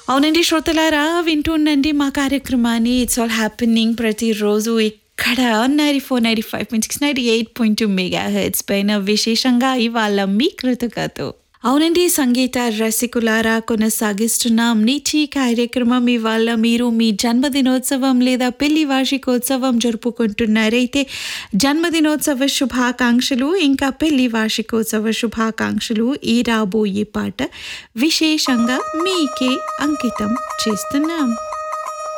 అవునండి శ్రోతలారా వింటూ ఉండండి మా కార్యక్రమాన్ని ఇట్స్ ఆల్ హ్యాపెనింగ్ ప్రతిరోజు ఇక్కడ ninety four ninety five point six ninety eight point two mega heads పైన విశేషంగా ఇవాళ మీ కృతకతో అవునండి సంగీత రసికులారా కొనసాగిస్తున్నాం నీచి కార్యక్రమం ఇవాళ మీరు మీ జన్మదినోత్సవం లేదా పెళ్లి వార్షికోత్సవం జరుపుకుంటున్నారైతే జన్మదినోత్సవ శుభాకాంక్షలు ఇంకా పెళ్లి వార్షికోత్సవ శుభాకాంక్షలు ఈ రాబోయే పాట విశేషంగా మీకే అంకితం చేస్తున్నాం